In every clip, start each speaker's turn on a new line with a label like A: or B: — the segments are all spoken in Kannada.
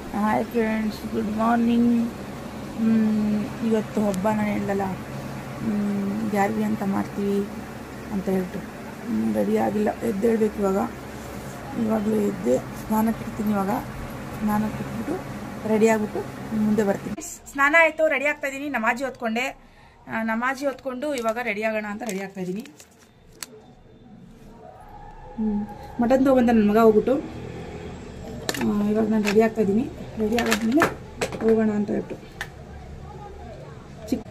A: ಹಾಯ್ ಫ್ರೆಂಡ್ಸ್ ಗುಡ್ ಮಾರ್ನಿಂಗ್ ಇವತ್ತು ಹಬ್ಬ ನಾನು ಹೇಳಲ್ಲ ಗ್ಯಾರ್ವಿ ಅಂತ ಮಾಡ್ತೀವಿ ಅಂತ ಹೇಳ್ಬಿಟ್ಟು ರೆಡಿ ಆಗಿಲ್ಲ ಎದ್ದೇಳ್ಬೇಕು ಇವಾಗ ಇವಾಗಲೂ ಎದ್ದೆ ಸ್ನಾನಕ್ಕೆ ಇಡ್ತೀನಿ ಇವಾಗ ಸ್ನಾನಕ್ಕೆ ಇಟ್ಬಿಟ್ಟು ರೆಡಿ ಆಗಿಬಿಟ್ಟು ಮುಂದೆ ಬರ್ತೀನಿ ಸ್ನಾನ ಆಯಿತು ರೆಡಿ ಆಗ್ತಾ ಇದ್ದೀನಿ ನಮಾಜಿ ಹೊತ್ಕೊಂಡೆ ಆ, ನಮಾಜಿ ಹೊತ್ಕೊಂಡು ಇವಾಗ ರೆಡಿ ಆಗೋಣ ಅಂತ ರೆಡಿ ಆಗ್ತಾ ಇದ್ದೀನಿ ಮಟನ್ ತೊಗೊಂಬಂದ ನನ್ನ ಮಗ ಹೋಗ್ಬಿಟ್ಟು ಆ, ಇವಾಗ ನಾನು ರೆಡಿ ಆಗ್ತಾ ಇದ್ದೀನಿ ರೆಡಿ ಆಗೋದ್ಮೇಲೆ ಹೋಗೋಣ ಅಂತ ಹೇಳ್ಬಿಟ್ಟು ಚಿಕ್ಕ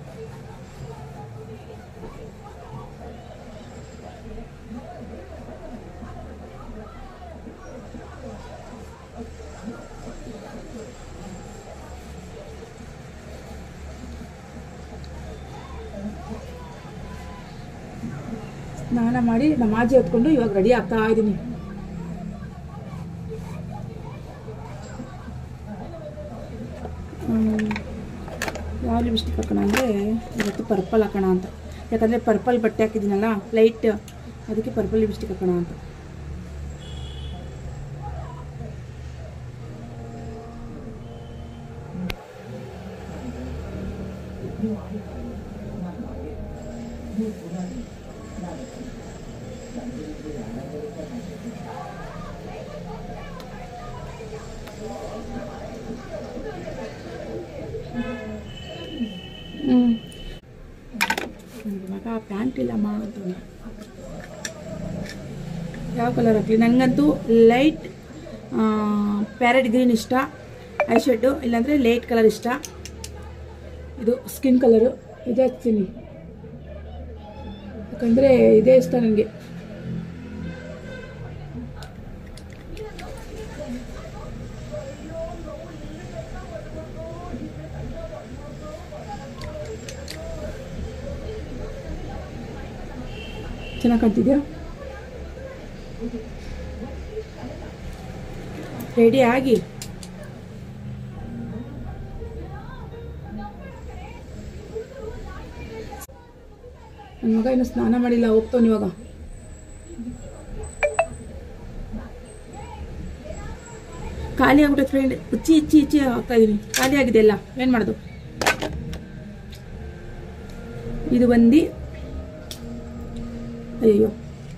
A: ಸ್ನಾನ ಮಾಡಿ ನಮಾಜಿ ಹೊತ್ಕೊಂಡು ಇವಾಗ ರೆಡಿ ಆಗ್ತಾ ಇದ್ದೀನಿ ಹ್ಮ್, ಯಾವ ಲಿಪ್ಸ್ಟಿಕ್ ಹಾಕೋಣ ಅಂದರೆ ಇವತ್ತು ಪರ್ಪಲ್ ಹಾಕೋಣ ಅಂತ ಯಾಕಂದರೆ ಪರ್ಪಲ್ ಬಟ್ಟೆ ಹಾಕಿದ್ದೀನಲ್ಲ ಲೈಟ್ ಅದಕ್ಕೆ ಪರ್ಪಲ್ ಲಿಪ್ಸ್ಟಿಕ್ ಹಾಕೋಣ ಅಂತ ಹ್ಞೂ ಮಗ ಪ್ಯಾಂಟ್ ಇಲ್ಲಮ್ಮ ಅಂತ ಯಾವ ಕಲರ್ ಹಾಕಲಿ ನನಗಂತೂ ಲೈಟ್ ಪ್ಯಾರೆಟ್ ಗ್ರೀನ್ ಇಷ್ಟ ಐ ಶೆಡ್ಡು ಇಲ್ಲಾಂದರೆ ಲೈಟ್ ಕಲರ್ ಇಷ್ಟ ಇದು ಸ್ಕಿನ್ ಕಲರು ಇದೇ ಹಾಕ್ತೀನಿ ಯಾಕಂದರೆ ಇದೇ ಇಷ್ಟ ನನಗೆ ಚೆನ್ನಾಗಿ ಕಾಣ್ತಿದ್ಯಾ ರೆಡಿ ಆಗಿ ನನ್ನ ಮಗ ಇನ್ನು ಸ್ನಾನ ಮಾಡಿಲ್ಲ ಹೋಗ್ತಾವ್ ಇವಾಗ ಖಾಲಿ ಆಗ್ಬಿಟ್ಟೆ ಫ್ರೆಂಡ್ ಉಚ್ಚಿ ಇಚ್ಚಿ ಇಚ್ಚಿ ಹಾಕ್ತಾ ಇದೀನಿ ಖಾಲಿ ಆಗಿದೆ ಎಲ್ಲ ಏನು ಮಾಡೋದು ಇದು ಬಂದು ಅಯ್ಯೋ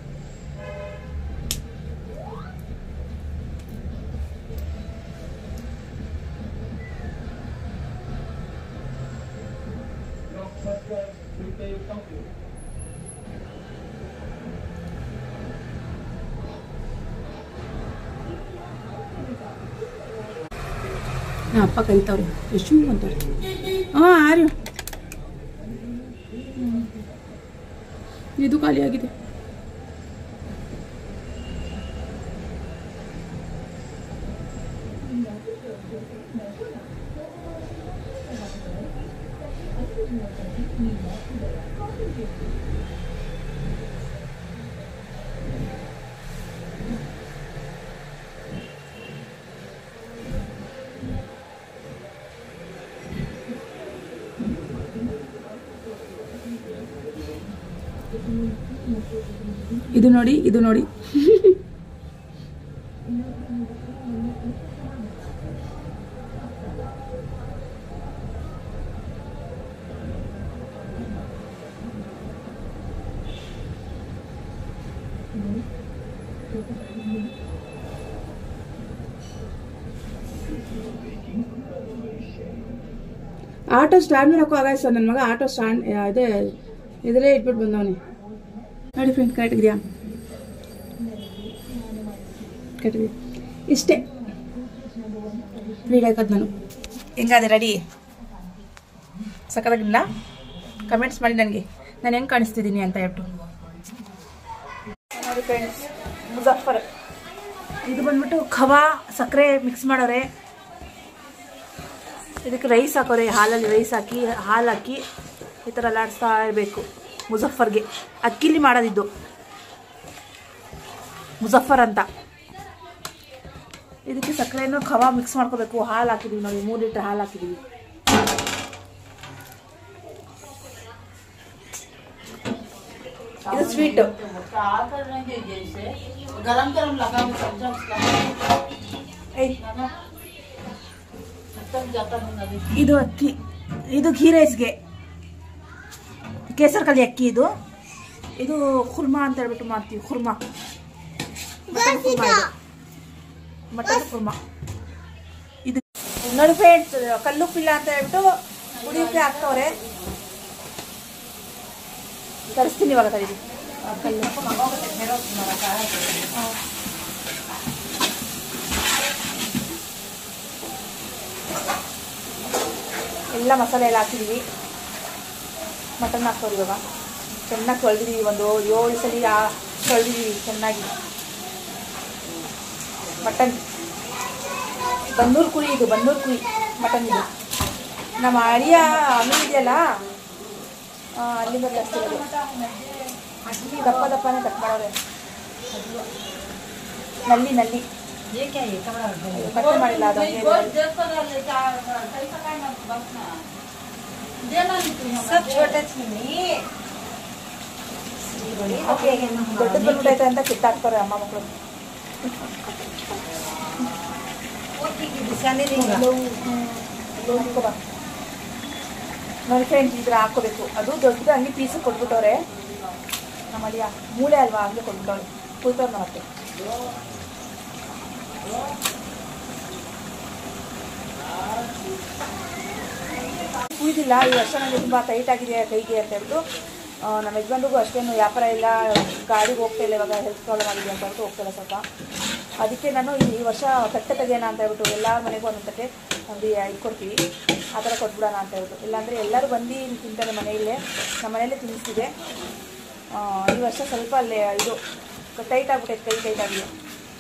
A: ನಾ ಅಪ್ಪ ಕರಿತಾವ್ರಿ ಎಷ್ಟು ಅಂತಾರೆ ಹಾಂ ಆರ್ಯು ಇದು ಖಾಲಿ ಆಗಿದೆ ಇದು ನೋಡಿ ಇದು ನೋಡಿ ಆಟೋ ಸ್ಟ್ಯಾಂಡ್ ಮೇಲೆ ಹಾಕೋ ಆಗಾಯ್ತು ಸರ್ ನನ್ನ ಮಗ ಆಟೋ ಸ್ಟ್ಯಾಂಡ್ ಅದೇ ಇದರೇ ಇಟ್ಬಿಟ್ಟು ಬಂದವನಿ ನೋಡಿ ಫ್ರೆಂಡ್ ಕರೆಕ್ಟ್ ಇದೆಯಾ ಕರೆಕ್ಟ್ ಇದೆಯಾ ಇಷ್ಟೇ ವಿಡಿಯೋ ಹಾಕೋದು ನಾನು ಹೆಂಗಾದೆ ರೆಡಿ ಸಕ್ಕತ್ತಾಗಿಲ್ಲ ಕಮೆಂಟ್ಸ್ ಮಾಡಿ ನನಗೆ ನಾನು ಹೆಂಗೆ ಕಾಣಿಸ್ತಿದ್ದೀನಿ ಅಂತ ಹೇಳ್ಬಿಟ್ಟು ನೋಡಿ ಫ್ರೆಂಡ್ಸ್ ಮುಜಾಫರ್ ಇದು ಬಂದ್ಬಿಟ್ಟು ಖವಾ ಸಕ್ಕರೆ ಮಿಕ್ಸ್ ಮಾಡೋರೆ ಇದಕ್ಕೆ ರೈಸ್ ಹಾಕೋರೆ ಹಾಲಲ್ಲಿ ರೈಸ್ ಹಾಕಿ ಹಾಲು ಹಾಕಿ ಈ ಥರ ಲಾಡಿಸ್ತಾ ಇರಬೇಕು ಮುಜಫರ್ಗೆ ಅಕ್ಕಿಲಿ ಮಾಡೋದಿದ್ದು ಮುಜಫರ್ ಅಂತ ಇದಕ್ಕೆ ಸಕ್ಕರೆಯನ್ನು ಖವಾ ಮಿಕ್ಸ್ ಮಾಡ್ಕೋಬೇಕು ಹಾಲು ಹಾಕಿದೀವಿ ನೋಡಿ ಮೂರು ಲೀಟ್ರ್ ಹಾಲು ಹಾಕಿದೀವಿ ಇದು ಸ್ವೀಟ್
B: गरम गरम लगा हुआ सब्जा उसका
A: ಏಯ್ ಇದು ಅಕ್ಕಿ ಇದು ಘೀ ರೈಸ್ಗೆ ಕೇಸರ್ ಕಲಿ ಅಕ್ಕಿ ಇದು ಇದು ಖುರ್ಮಾ ಅಂತ ಹೇಳ್ಬಿಟ್ಟು ಮಾಡ್ತೀವಿ ಖುರ್ಮಾ ಮಟನ್ ಖುರ್ಮಾ ಇದು ಮಟನ್ ಖುರ್ಮಾ ಇದು ನೋಡಿ ಫ್ರೆಂಡ್ಸ್ ಕಲ್ಲುಪ್ಪಿಲ್ಲ ಅಂತ ಹೇಳ್ಬಿಟ್ಟು ಉಳಿಯೋಕೆ ಹಾಕ್ತವ್ರೆ ತರಿಸ್ತೀನಿ ಇವಾಗ ತಡೀರಿ ಕಲ್ಲು ಹಾ. ಎಲ್ಲ ಮಸಾಲೆ ಎಲ್ಲ ಹಾಕಿದೀವಿ ಮಟನ್ ಹಾಕ್ತವ್ರಿ ಇವಾಗ ಚೆನ್ನಾಗಿ ತೊಳೆದಿದ್ದೀವಿ ಒಂದು ಏಳು ಸಲ ಆ- ತೊಳೆದಿದ್ದೀವಿ ಚೆನ್ನಾಗಿ ಮಟನ್ ಬನ್ನೂರು ಕುರಿ ಇದು ಬನ್ನೂರು ಕುರಿ ಮಟನ್ ಇದು ನಮ್ಮ ಅಳಿಯ ಅಂಗಡಿ ಇದೆಯಲ್ಲ ಆ, ಅಲ್ಲಿಂದ ತರಿಸ್ತಿರೋದು ದಪ್ಪ ದಪ್ಪನೇ ಕಟ್ ಮಾಡೋರೆ ನಲ್ಲಿ ನಲ್ಲಿ ಕಟ್ ಮಾಡಿಲ್ಲ ಅದು ಹಂಗೆ ಇದೆ.
B: सब छोटे छीनी
A: ಓಕೆ ದೊಡ್ಡದು ಬಂದ್ಬಿಟ್ಟೈತೆ ಅಂತ ಕಿತ್ತಾಕ್ತಾರೆ ಅಮ್ಮ ಮಕ್ಕಳು
B: की निशानी नहीं
A: ನೋಡಿ ಫ್ರೆಂಡ್ಸ್ ಇದ್ರ ಹಾಕೋಬೇಕು ಅದು ದೊಡ್ಡದು ಹಂಗೆ ಪೀಸ್ ಕೊಟ್ಬಿಟ್ಟವ್ರೆ ನಮ್ಮ ಅಳಿಯ ಮೂಳೆ ಅಲ್ವಾ ಹಂಗೆ ಕೊಟ್ಬಿಟ್ಟವ್ರೆ ಕೂತವ್ರು ನಮ್ಮ ಅತ್ತೆ ಕುಯ್ದಿಲ್ಲ ಈ ವರ್ಷ ನನಗೆ ತುಂಬ ಟೈಟ್ ಆಗಿದೆ ಕೈಗೆ ಅಂತ ಹೇಳ್ಬಿಟ್ಟು ಆ, ನಮ್ಮ ಯಜಮಾನ್ರಿಗೂ ಅಷ್ಟೇನು ವ್ಯಾಪಾರ ಇಲ್ಲ ಗಾಡಿಗೆ ಹೋಗ್ತಾ ಇಲ್ಲ ಇವಾಗ ಹೆಲ್ತ್ ಪ್ರಾಬ್ಲಮ್ ಆಗಿದೆ ಅಂತ ಹೇಳ್ಬಿಟ್ಟು ಹೋಗ್ತಾ ಇಲ್ಲ ಸ್ವಲ್ಪ ಅದಕ್ಕೆ ನಾನು ಈ ಈ ವರ್ಷ ತಟ್ಟೆ ತೆಗೆಯೋಣ ಅಂತ ಹೇಳ್ಬಿಟ್ಟು ಎಲ್ಲ ಮನೆಗೂ ಒಂದೊಂದು ತಟ್ಟೆ ಒಂದು ಇದು ಕೊಡ್ತೀವಿ ಆ ಥರ ಕೊಟ್ಬಿಡೋಣ ಅಂತ ಹೇಳ್ಬಿಟ್ಟು ಇಲ್ಲಾಂದರೆ ಎಲ್ಲರೂ ಬಂದು ತಿಂತಾರೆ ಮನೆಯಲ್ಲೇ ನಮ್ಮ ಮನೆಯಲ್ಲೇ ತಿನ್ನಿಸ್ತಿದೆ ಆ, ಈ ವರ್ಷ ಸ್ವಲ್ಪ ಅಲ್ಲೇ ಇದು ಟೈಟ್ ಆಗ್ಬಿಟ್ಟೈತೆ ಕೈ ಟೈಟ್ ಆಗಿದೆ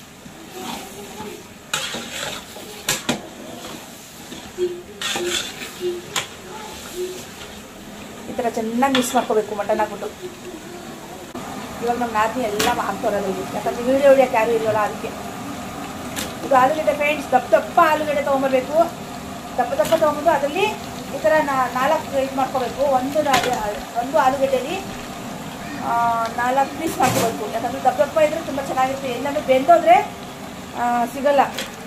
A: ಈ ಥರ ಚೆನ್ನಾಗಿ ಮಿಕ್ಸ್ ಮಾಡ್ಕೋಬೇಕು ಮಟನ್ ಹಾಕ್ಬಿಟ್ಟು ಇವಾಗ ನಮ್ಮ ನಾದಿನಿ ಎಲ್ಲ ಹಾಕ್ತಾರಲ್ಲ ಇಲ್ಲಿ ಯಾಕಂದ್ರೆ ವೀಡಿಯೋ ಹೊಡಿಯೋಕೆ ಯಾರು ಇರೋಲ್ಲ ಅದಕ್ಕೆ ಇದು ಆಲೂಗಡ್ಡೆ ಫ್ರೆಂಡ್ಸ್ ದಪ್ಪ ದಪ್ಪ ಆಲೂಗಡ್ಡೆ ತೊಗೊಂಬರ್ಬೇಕು ದಪ್ಪ ದಪ್ಪ ತೊಗೊಂಬಂದು ಅದರಲ್ಲಿ ಈ ಥರ ನಾಲ್ಕು ಇದು ಮಾಡ್ಕೋಬೇಕು ಒಂದು ನಾ- ಒಂದು ಆಲೂಗಡ್ಡೆಲಿ ಆ, ನಾಲ್ಕು ಪೀಸ್ ಮಾಡ್ಕೋಬೇಕು ಯಾಕಂದ್ರೆ ದಪ್ಪ ದಪ್ಪ ಇದ್ರೆ ತುಂಬ ಚೆನ್ನಾಗಿರುತ್ತೆ ಇಲ್ಲಾಂದ್ರೆ ಬೆಂದೋದ್ರೆ ಆ, ಸಿಗಲ್ಲ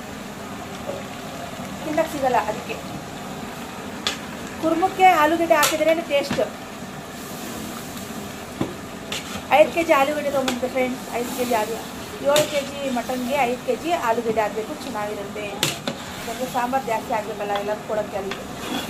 A: ತಿನ್ನಕ್ಕೆ ಸಿಗಲ್ಲ ಅದಕ್ಕೆ ಕುರ್ಮಕ್ಕೆ ಆಲೂಗಡ್ಡೆ ಹಾಕಿದ್ರೇ ಟೇಸ್ಟ್ ಐದು ಕೆ ಜಿ ಆಲೂಗಡ್ಡೆ ತೊಗೊಂಬಂದೆ ಫ್ರೆಂಡ್ಸ್ ಐದು ಕೆ ಜಿ ಆಲೂ ಏಳು ಕೆ ಜಿ ಮಟನ್ಗೆ ಐದು ಕೆ ಜಿ ಆಲೂಗಡ್ಡೆ ಹಾಕಬೇಕು ಚೆನ್ನಾಗಿರುತ್ತೆ ಯಾಕಂದರೆ ಸಾಂಬಾರು ಜಾಸ್ತಿ ಆಗಬೇಕಲ್ಲ ಎಲ್ಲರೂ ಕೊಡೋಕ್ಕೆ ಅದಕ್ಕೆ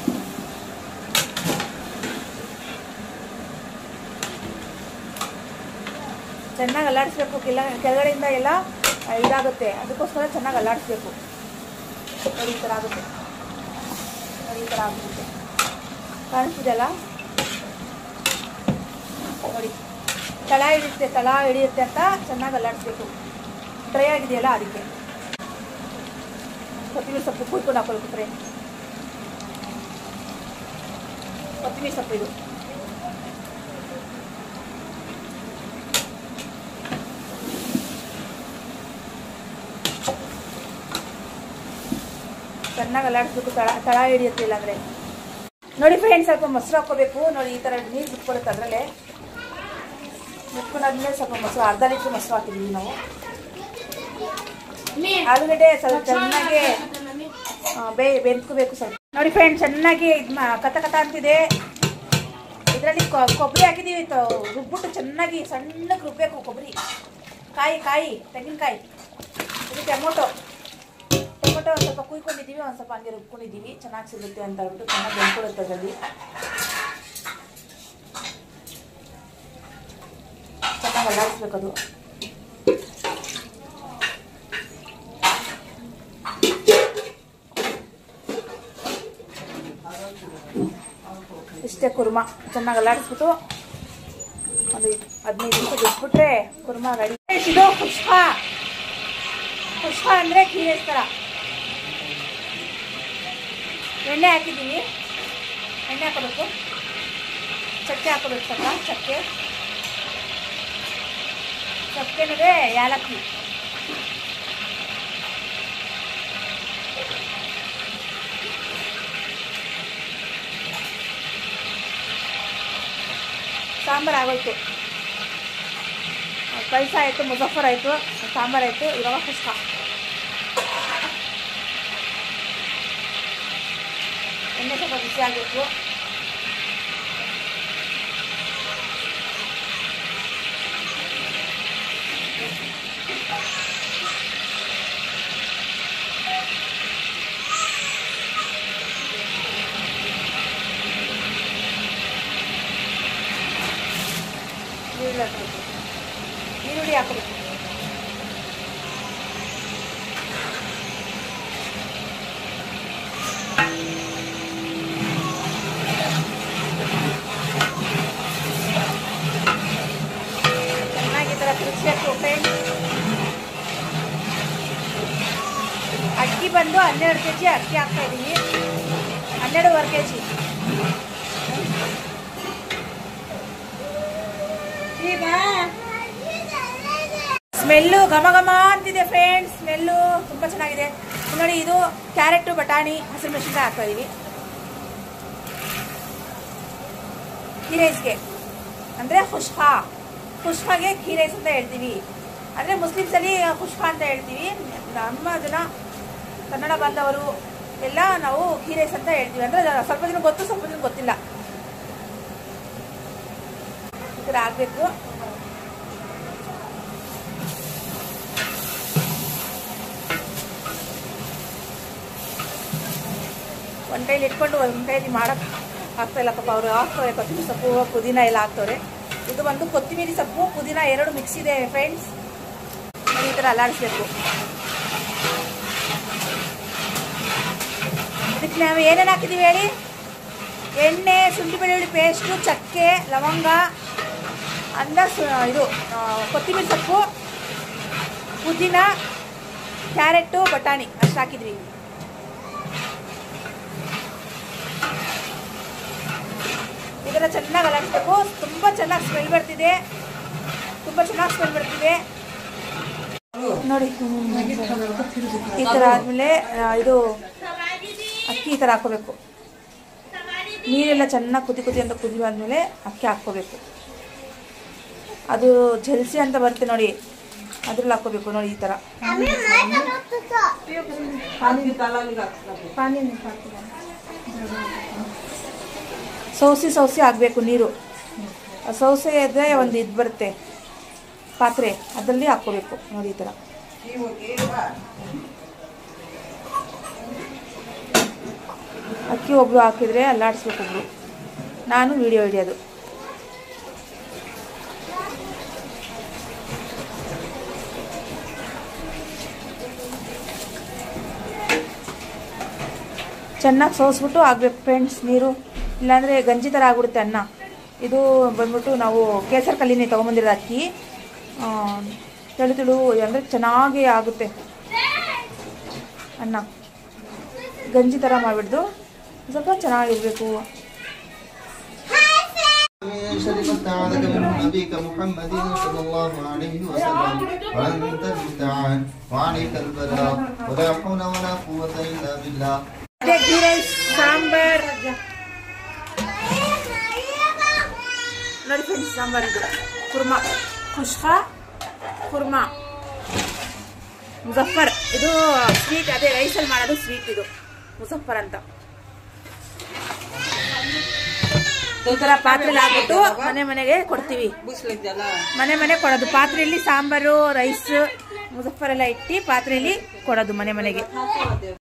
A: ಚೆನ್ನಾಗಿ ಅಲ್ಲಾಡಿಸ್ಬೇಕು ಕೆಲ ಕೆಳಗಡೆಯಿಂದ ಎಲ್ಲ ಆ, ಇದಾಗುತ್ತೆ ಅದಕ್ಕೋಸ್ಕರ ಚೆನ್ನಾಗಿ ಅಲ್ಲಾಡಿಸ್ಬೇಕು ನೋಡಿ ಈ ಥರ ಆಗುತ್ತೆ ನೋಡಿ ಈ ಥರ ಆಗುತ್ತೆ ಕಾಣಿಸ್ತಿದೆಯಲ್ಲ ನೋಡಿ ತಳ ಹಿಡಿಯುತ್ತೆ ತಳ ಹಿಡಿಯುತ್ತೆ ಅಂತ ಚೆನ್ನಾಗಿ ಅಲ್ಲಾಡಿಸ್ಬೇಕು ಡ್ರೈ ಆಗಿದೆಯಲ್ಲ ಅದಕ್ಕೆ ಕೊತ್ತಂಬರಿ ಸೊಪ್ಪು ಕೂತ್ಕೊಂಡು ಹಾಕೋಬೇಕು ಫ್ರೆಂಡ್ ಕೊತ್ತಂಬರಿ ಸೊಪ್ಪು ಇದು ಚೆನ್ನಾಗಿ ಅಲ್ಲಾಡಿಸ್ಬೇಕು ತಳ ತಳ ಹಿಡಿಯುತ್ತೆ ಇಲ್ಲಾಂದ್ರೆ ನೋಡಿ ಫ್ರೆಂಡ್ಸ್ ಸ್ವಲ್ಪ ಮೊಸರು ಹಾಕೋಬೇಕು ನೋಡಿ ಈ ಥರ ನೀರು ಬಿಟ್ಕೊಡುತ್ತೆ ಅದರಲ್ಲೇ ಬಿಟ್ಕೊಂಡಾದ್ಮೇಲೆ ಸ್ವಲ್ಪ ಮೊಸರು ಅರ್ಧ ಲೀಟ್ರ್ ಮೊಸರು ಹಾಕಿದ್ದೀವಿ ನಾವು ಆಲೂಗಡ್ಡೆ ಸ್ವಲ್ಪ ಚೆನ್ನಾಗಿ ಆ, ಬೇ ಬೆಂದ್ಕೋಬೇಕು ಸ್ವಲ್ಪ ನೋಡಿ ಫ್ರೆಂಡ್ ಚೆನ್ನಾಗಿ ಇದು ಮಾ ಕತ ಕತ ಅಂತಿದೆ ಇದರಲ್ಲಿ ಕೊಬ್ಬರಿ ಹಾಕಿದ್ದೀವಿ ತ- ರುಬ್ಬಿಟ್ಟು ಚೆನ್ನಾಗಿ ಸಣ್ಣಗೆ ರುಬ್ಬೇಕು ಕೊಬ್ಬರಿ ಕಾಯಿ ಕಾಯಿ ತೆಂಗಿನಕಾಯಿ ಇದು ಟೊಮೊಟೊ ಟೊಮೊಟೊ ಒಂದು ಸ್ವಲ್ಪ ಕುಯ್ಕೊಂಡಿದ್ದೀವಿ ಒಂದು ಸ್ವಲ್ಪ ಹಂಗೆ ರುಬ್ಕೊಂಡಿದ್ದೀವಿ ಚೆನ್ನಾಗಿ ಸಿಗುತ್ತೆ ಅಂತ ಹೇಳ್ಬಿಟ್ಟು ಚೆನ್ನಾಗಿ ಬೆಂದ್ಕೊಡುತ್ತೆ ಅದರಲ್ಲಿ ಚೆನ್ನಾಗಿ ಅಲ್ಲಾಡಿಸ್ಬೇಕು ಅದು ಇಷ್ಟೇ ಕುರ್ಮಾ ಚೆನ್ನಾಗಿ ಅಲ್ಲಾಡಿಸ್ಬಿಟ್ಟು ಒಂದು ಹದಿನೈದು ನಿಮಿಷ ಬಿಟ್ಬಿಟ್ರೆ ಕುರ್ಮಾ ರೆಡಿ ಇದು ಪುಷ್ಪ ಪುಷ್ಪ ಅಂದರೆ ಕೀರೇಸ್ ಥರ ಎಣ್ಣೆ ಹಾಕಿದ್ದೀವಿ ಎಣ್ಣೆ ಹಾಕೋಬೇಕು ಚಕ್ಕೆ ಹಾಕೋಬೇಕು ಸ್ವಲ್ಪ ಚಕ್ಕೆ ಚಕ್ಕೆ ಅಂದರೆ ಯಾಲಕ್ಕಿ ಸಾಂಬಾರು ಆಗೋಯ್ತು ಕೈಸ ಆಯಿತು ಮುಜಫರ್ ಆಯಿತು ಸಾಂಬಾರು ಆಯಿತು ಇವಾಗ ಪುಷ್ಪ ಎಣ್ಣೆ ಸ್ವಲ್ಪ ಬಿಸಿ ಆಗಬೇಕು ಈರುಳ್ಳಿ ಹಾಕ್ಬೇಕು ಈರುಳ್ಳಿ ಹಾಕಬೇಕು ಚೆನ್ನಾಗಿ ಈ ಥರ ಕುದಿಸ್ಬೇಕು ಫ್ರೆಂಡ್ಸ್ ಅಕ್ಕಿ ಬಂದು ಹನ್ನೆರಡು ಕೆ ಜಿ ಅಕ್ಕಿ ಹಾಕ್ತಾ ಇದ್ದೀವಿ ಹನ್ನೆರಡುವರೆ ಕೆ ಜಿ ಈಗ ಸ್ಮೆಲ್ಲು ಘಮ ಘಮ ಅಂತಿದೆ ಫ್ರೆಂಡ್ಸ್ ಸ್ಮೆಲ್ಲು ತುಂಬ ಚೆನ್ನಾಗಿದೆ ನೋಡಿ ಇದು ಕ್ಯಾರೆಟು ಬಟಾಣಿ ಹಸಿರು ಮೆಣಸಿನ್ಕಾಯಿ ಹಾಕ್ತಾ ಇದೀವಿ ಈ ರೈಸ್ಗೆ ಅಂದರೆ ಖುಷ್ಕಾ ಖುಷ್ಕಾಗೆ ಘೀ ರೈಸ್ ಅಂತ ಹೇಳ್ತೀವಿ ಅಂದರೆ ಮುಸ್ಲಿಮ್ಸಲ್ಲಿ ಖುಷ್ಕಾ ಅಂತ ಹೇಳ್ತೀವಿ ನಮ್ಮ ಜನ ಕನ್ನಡ ಬಾಂಧವರು ಎಲ್ಲ ನಾವು ಘೀ ರೈಸ್ ಅಂತ ಹೇಳ್ತೀವಿ ಅಂದರೆ ಸ್ವಲ್ಪ ಜನ ಗೊತ್ತು ಸ್ವಲ್ಪ ಜನ ಗೊತ್ತಿಲ್ಲ ಈ ಥರ ಆಗಬೇಕು ಒಂದು ಕೈಲಿ ಇಟ್ಕೊಂಡು ಒಂದು ಕೈಲಿ ಮಾಡಕ್ಕೆ ಆಗ್ತಾ ಇಲ್ಲಪ್ಪ ಅವರು ಹಾಕ್ತವ್ರೆ ಕೊತ್ತಂಬರಿ ಸೊಪ್ಪು ಪುದೀನ ಎಲ್ಲ ಹಾಕ್ತವ್ರೆ ಇದು ಬಂದು ಕೊತ್ತಂಬರಿ ಸೊಪ್ಪು ಪುದೀನ ಎರಡು ಮಿಕ್ಸ್ ಇದೆ ಫ್ರೆಂಡ್ಸ್ ಈ ಥರ ಅಲ್ಲಾಡಿಸ್ಬೇಕು ಇದಕ್ಕೆ ನಾವು ಏನೇನು ಹಾಕಿದ್ದೀವಿ ಹೇಳಿ ಎಣ್ಣೆ ಶುಂಠಿ ಬೆಳ್ಳುಳ್ಳಿ ಪೇಸ್ಟು ಚಕ್ಕೆ ಲವಂಗ ಅನ್ನ ಸು ಇದು ಆ, ಕೊತ್ತಂಬರಿ ಸೊಪ್ಪು ಪುದೀನ ಕ್ಯಾರೆಟು ಬಟಾಣಿ ಅಷ್ಟು ಹಾಕಿದ್ವಿ ಇದನ್ನ ಚೆನ್ನಾಗಿ ಅಲಾಡಿಸ್ಬೇಕು ತುಂಬ ಚೆನ್ನಾಗಿ ಸ್ಮೆಲ್ ಬರ್ತಿದೆ ತುಂಬ ಚೆನ್ನಾಗಿ ಸ್ಮೆಲ್ ಬರ್ತಿದೆ ನೋಡಿ ಈ ಥರ ಆದಮೇಲೆ ಇದು ಅಕ್ಕಿ ಈ ಥರ ಹಾಕೋಬೇಕು ನೀರೆಲ್ಲ ಚೆನ್ನಾಗಿ ಕುದಿ ಕುದಿ ಅಂತ ಕುದಿ ಆದಮೇಲೆ ಅಕ್ಕಿ ಹಾಕ್ಕೋಬೇಕು ಅದು ಜಲ್ಸಿ ಅಂತ ಬರುತ್ತೆ ನೋಡಿ ಅದ್ರಲ್ಲಿ ಹಾಕ್ಕೋಬೇಕು ನೋಡಿ ಈ ಥರ ಪಾನಿ ಸೌಸಿ ಸೌಸಿ ಆಗಬೇಕು ನೀರು ಆ ಸೌಸೆ ಇದ್ರೆ ಒಂದು ಇದು ಬರುತ್ತೆ ಪಾತ್ರೆ ಅದರಲ್ಲಿ ಹಾಕ್ಕೋಬೇಕು ನೋಡಿ ಈ ಥರ ಅಕ್ಕಿ ಒಬ್ರು ಹಾಕಿದ್ರೆ ಅಲ್ಲಾಡಿಸ್ಬೇಕು ಒಬ್ರು ನಾನು ವಿಡಿಯೋ ಹಿಡಿಯೋದು ಚೆನ್ನಾಗಿ ಸೋಸ್ಬಿಟ್ಟು ಆಗ್ಬೇಕು ಫ್ರೆಂಡ್ಸ್ ನೀರು ಇಲ್ಲಾಂದರೆ ಗಂಜಿ ಥರ ಆಗ್ಬಿಡುತ್ತೆ ಅನ್ನ ಇದು ಬಂದ್ಬಿಟ್ಟು ನಾವು ಕೇಸರ ಕಲ್ಲಿನೇ ತೊಗೊಂಬಂದಿರೋದು ಅಕ್ಕಿ ಆ, ತೆಳು ತೆಳು ಅಂದರೆ ಚೆನ್ನಾಗಿ ಆಗುತ್ತೆ ಅನ್ನ ಗಂಜಿ ಥರ ಮಾಡಿಬಿಡ್ದು ಸ್ವಲ್ಪ ಚೆನ್ನಾಗಿರಬೇಕು
C: شربت عادك من نبيك محمد صلى الله عليه وسلم وأنت المستعان وعليك البلاغ ولا حول ولا قوة إلا بالله
A: ಅದೇ ಘೀ ರೈಸ್ ಸಾಂಬಾರ್ ನೋಡಿ ಫ್ರೆಂಡ್ಸ್ ಸಾಂಬಾರ್ ಇದು ಕುರ್ಮಾ ಖುಷ್ಕಾ ಕುರ್ಮಾ ಮುಜಫರ್ ಇದು ಸ್ವೀಟ್ ಅದೇ ರೈಸಲ್ಲಿ ಮಾಡೋದು ಸ್ವೀಟ್ ಇದು ಮುಜಫರ್ ಅಂತ ಈ ಥರ ಪಾತ್ರೆಲಿ ಹಾಕ್ಬಿಟ್ಟು ಮನೆ ಮನೆಗೆ ಕೊಡ್ತೀವಿ ಮನೆ ಮನೆ ಕೊಡೋದು ಪಾತ್ರೆಯಲ್ಲಿ ಸಾಂಬಾರು ರೈಸ್ ಮುಜಫರ್ ಎಲ್ಲ ಇಟ್ಟು ಪಾತ್ರೆಯಲ್ಲಿ ಕೊಡೋದು ಮನೆ ಮನೆಗೆ